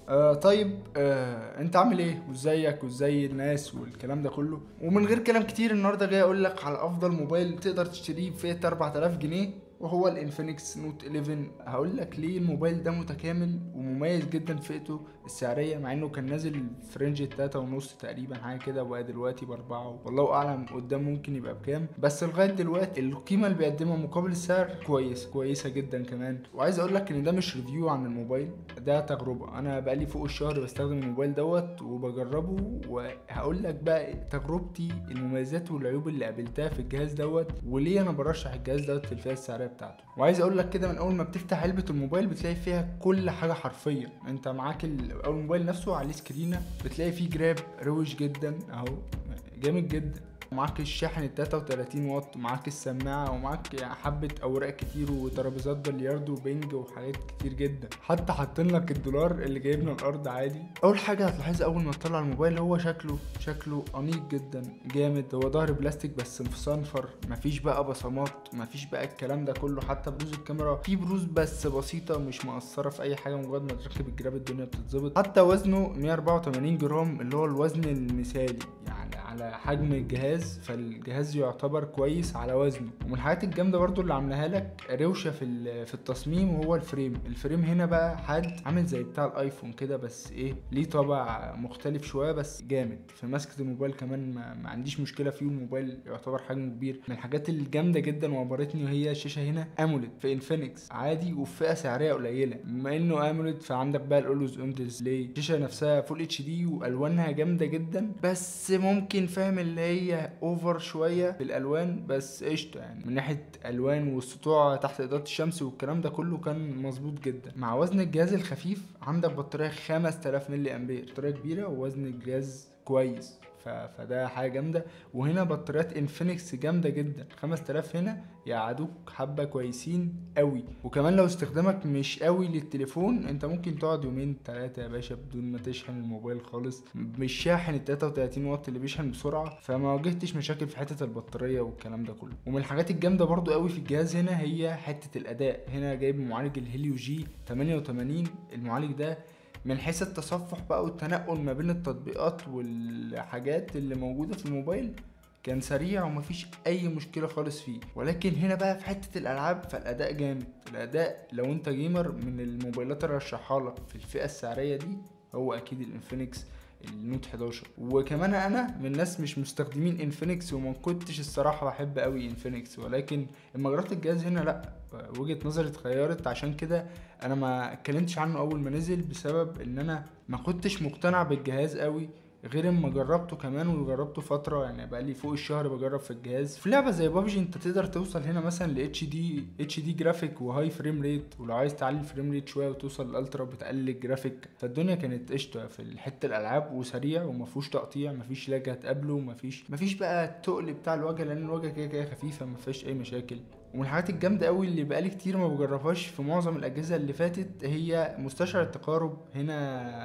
آه طيب آه انت عامل ايه وازيك وازاي الناس والكلام ده كله ومن غير كلام كتير النهارده جاي اقول لك على افضل موبايل تقدر تشتريه بفئه 4000 جنيه وهو الانفينكس نوت 11 هقول لك ليه الموبايل ده متكامل ومميز جدا في فئته السعريه مع انه كان نازل في رينج التلاتة ونص تقريبا حاجه كده وبقى دلوقتي باربعة والله اعلم قدام ممكن يبقى بكام بس لغايه دلوقتي القيمه اللي بيقدمها مقابل السعر كويس كويسه جدا كمان وعايز اقول لك ان ده مش ريفيو عن الموبايل ده تجربه انا بقالي فوق الشهر بستخدم الموبايل دوت وبجربه وهقول لك بقى تجربتي المميزات والعيوب اللي قابلتها في الجهاز دوت وليه انا برشح الجهاز دوت في الفئه السعريه بتاعته وعايز اقول لك كده من اول ما بتفتح علبه الموبايل بتلاقي فيها كل حاجه حرفيا انت معاك ال- أو الموبايل نفسه عليه سكرينه بتلاقي فيه جراب روش جدا اهو جامد جدا معاك الشاحن ال 33 واط معاك السماعه ومعاك حبه اوراق كتير وترابيزات بلياردو وبنج وحاجات كتير جدا حتى حاطين لك الدولار اللي جايبنا الارض عادي اول حاجه هتلاحظها اول ما تطلع الموبايل هو شكله شكله انيق جدا جامد هو ظهر بلاستيك بس مصنفر مفيش بقى بصمات مفيش بقى الكلام ده كله حتى بروز الكاميرا في بروز بس بسيطه مش مؤثره في اي حاجه مجرد ما تركب الجراب الدنيا بتتظبط حتى وزنه 184 جرام اللي هو الوزن المثالي يعني على حجم الجهاز فالجهاز يعتبر كويس على وزنه ومن الحاجات الجامده برضو اللي عاملاها لك روشه في ال- في التصميم وهو الفريم الفريم هنا بقى حاد عامل زي بتاع الايفون كده بس ايه ليه طابع مختلف شويه بس جامد في مسكه الموبايل كمان ما, ما عنديش مشكله فيه الموبايل يعتبر حجمه كبير من الحاجات الجامده جدا وعبرتني وهي الشاشه هنا اموليد في انفينكس عادي وفي فئه سعريه قليله بما انه اموليد فعندك بقى الاولوز اون ديسبلاي الشاشه نفسها فول اتش دي والوانها جامده جدا بس ممكن فاهم اللي هي اوفر شويه في الالوان بس قشطه يعني من ناحيه الوان والسطوع تحت اضاءه الشمس والكلام ده كله كان مظبوط جدا مع وزن الجهاز الخفيف عندك بطاريه 5000 ملي امبير بطاريه كبيره ووزن الجهاز كويس ف... فده حاجه جامده وهنا بطاريات انفينكس جامده جدا 5000 هنا يقعدوك حبه كويسين قوي وكمان لو استخدامك مش قوي للتليفون انت ممكن تقعد يومين ثلاثه يا باشا بدون ما تشحن الموبايل خالص مش شاحن ال 33 واط اللي بيشحن بسرعه فما واجهتش مشاكل في حته البطاريه والكلام ده كله ومن الحاجات الجامده برضو قوي في الجهاز هنا هي حته الاداء هنا جايب معالج الهيليو جي 88 المعالج ده من حيث التصفح بقى والتنقل ما بين التطبيقات والحاجات اللي موجودة في الموبايل كان سريع ومفيش اي مشكله خالص فيه ولكن هنا بقى في حته الالعاب فالاداء جامد الاداء لو انت جيمر من الموبايلات اللي رشحها لك في الفئه السعريه دي هو اكيد الانفينكس النوت 11 وكمان انا من ناس مش مستخدمين انفينكس وما كنتش الصراحه بحب قوي انفينكس ولكن لما جربت الجهاز هنا لا وجهه نظري اتغيرت عشان كده انا ما اتكلمتش عنه اول ما نزل بسبب ان انا ما كنتش مقتنع بالجهاز قوي غير اما جربته كمان وجربته فتره يعني بقى لي فوق الشهر بجرب في الجهاز في لعبه زي بابجي انت تقدر توصل هنا مثلا ل اتش دي اتش دي جرافيك وهاي فريم ريت ولو عايز تعلي الفريم ريت شويه وتوصل للالترا بتقلل الجرافيك فالدنيا كانت قشطه في الحته الالعاب وسريع وما فيهوش تقطيع ما فيش لاج هتقابله ما فيش ما فيش بقى التقل بتاع الواجهه لان الواجهه كده كده خفيفه ما فيهاش اي مشاكل ومن الحاجات الجامدة قوي اللي بقالي كتير ما بجربهاش في معظم الأجهزة اللي فاتت هي مستشعر التقارب هنا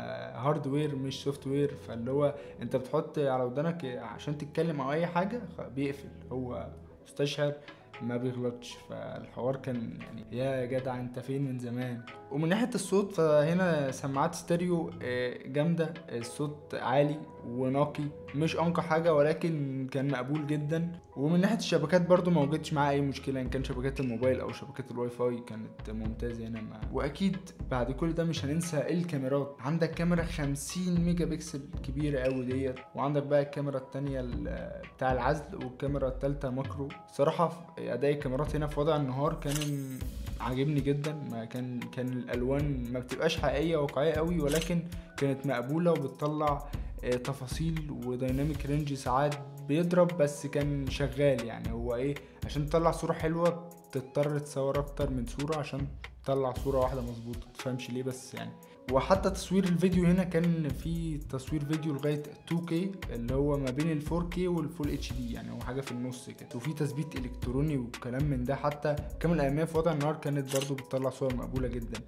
هاردوير مش سوفت وير فاللي هو انت بتحط على ودانك عشان تتكلم او اي حاجة خ- بيقفل هو مستشعر ما بيغلطش فالحوار كان يعني يا جدع انت فين من زمان ومن ناحية الصوت فهنا سماعات ستيريو آه، جامدة الصوت عالي ونقي مش انقى حاجة ولكن كان مقبول جدا ومن ناحية الشبكات برضو ما وجدتش معاه اي مشكلة ان كان شبكات الموبايل او شبكات الواي فاي كانت ممتازة هنا مع... واكيد بعد كل ده مش هننسى الكاميرات عندك كاميرا 50 ميجا بكسل كبيرة قوي ديت وعندك بقى الكاميرا التانية ال- بتاع العزل والكاميرا التالتة ماكرو صراحة في اداء الكاميرات هنا في وضع النهار كان عاجبني جدا ما كان كان الالوان ما بتبقاش حقيقيه واقعيه قوي ولكن كانت مقبوله وبتطلع آه، تفاصيل وديناميك رينج ساعات بيضرب بس كان شغال يعني هو ايه عشان تطلع صوره حلوه بتضطر تصور اكتر من صوره عشان تطلع صوره واحده مظبوطه متفهمش ليه بس يعني وحتى تصوير الفيديو هنا كان في تصوير فيديو لغايه 2K اللي هو ما بين ال 4K والفول اتش دي يعني هو حاجه في النص كده وفي تثبيت الكتروني وكلام من ده حتى الكاميرا الاماميه في وضع النهار كانت برضو بتطلع صور مقبوله جدا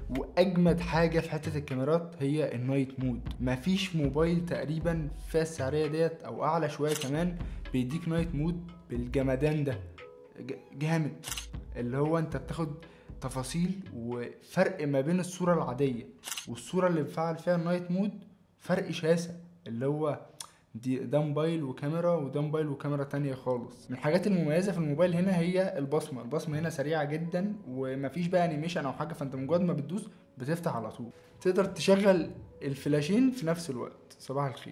واجمد حاجه في حته الكاميرات هي النايت مود مفيش موبايل تقريبا في السعريه ديت او اعلى شويه كمان بيديك نايت مود بالجمدان ده ج- جامد اللي هو انت بتاخد تفاصيل وفرق ما بين الصوره العاديه والصوره اللي بفعل فيها النايت مود فرق شاسع اللي هو دي ده موبايل وكاميرا وده موبايل وكاميرا تانية خالص من الحاجات المميزة في الموبايل هنا هي البصمة البصمة هنا سريعة جدا ومفيش بقى انيميشن او حاجة فانت مجرد ما بتدوس بتفتح على طول تقدر تشغل الفلاشين في نفس الوقت صباح الخير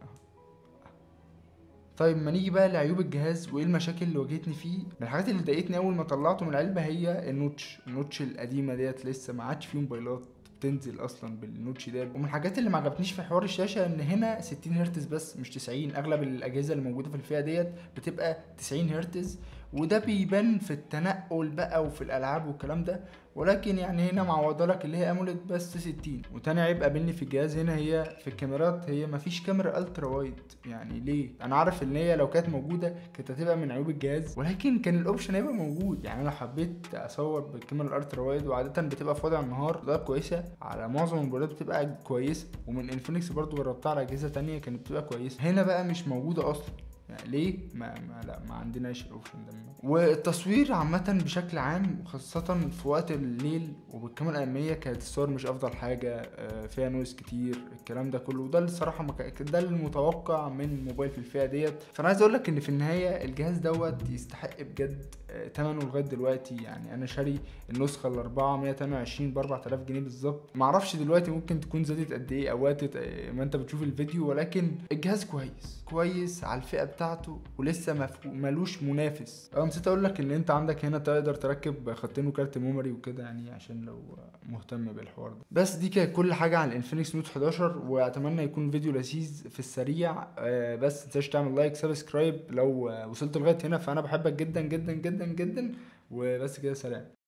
طيب ما نيجي بقى لعيوب الجهاز وايه المشاكل اللي واجهتني فيه من الحاجات اللي ضايقتني اول ما طلعته من العلبه هي النوتش النوتش القديمه ديت لسه ما عادش فيه موبايلات بتنزل اصلا بالنوتش ده ومن الحاجات اللي ما عجبتنيش في حوار الشاشه ان هنا 60 هرتز بس مش 90 اغلب الاجهزه اللي موجوده في الفئه ديت بتبقى 90 هرتز وده بيبان في التنقل بقى وفي الالعاب والكلام ده ولكن يعني هنا معوضه لك اللي هي اموليد بس 60 وتاني عيب قابلني في الجهاز هنا هي في الكاميرات هي مفيش كاميرا الترا وايد يعني ليه انا عارف ان هي لو كانت موجوده كانت هتبقى من عيوب الجهاز ولكن كان الاوبشن هيبقى موجود يعني انا حبيت اصور بالكاميرا الالترا وايد وعاده بتبقى في وضع النهار ده كويسه على معظم الموبايلات بتبقى كويسه ومن انفينكس برضو جربتها على اجهزه تانية كانت بتبقى كويسه هنا بقى مش موجوده اصلا يعني ليه ما, ما لا ما عندناش الاوبشن ده والتصوير عامة بشكل عام خاصة في وقت الليل وبالكاميرا الأمامية كانت الصور مش أفضل حاجة آه، فيها نويز كتير الكلام ده كله وده اللي الصراحة ما كان- ده المتوقع من موبايل في الفئة ديت فأنا عايز أقول لك إن في النهاية الجهاز دوت يستحق بجد آه، تمنه لغاية دلوقتي يعني أنا شاري النسخة الأربعة 128 ب 4000 جنيه بالظبط معرفش دلوقتي ممكن تكون زادت قد إيه أو وقتت آه، ما أنت بتشوف الفيديو ولكن الجهاز كويس كويس على الفئة بتاعته ولسه مف- ملوش منافس اه نسيت اقول لك ان انت عندك هنا تقدر تركب خطين وكارت ميموري وكده يعني عشان لو مهتم بالحوار ده بس دي كانت كل حاجه عن الانفينكس نوت 11 واتمنى يكون فيديو لذيذ في السريع آه، بس متنساش تعمل لايك سبسكرايب لو آه، وصلت لغايه هنا فانا بحبك جدا جدا جدا جدا وبس كده سلام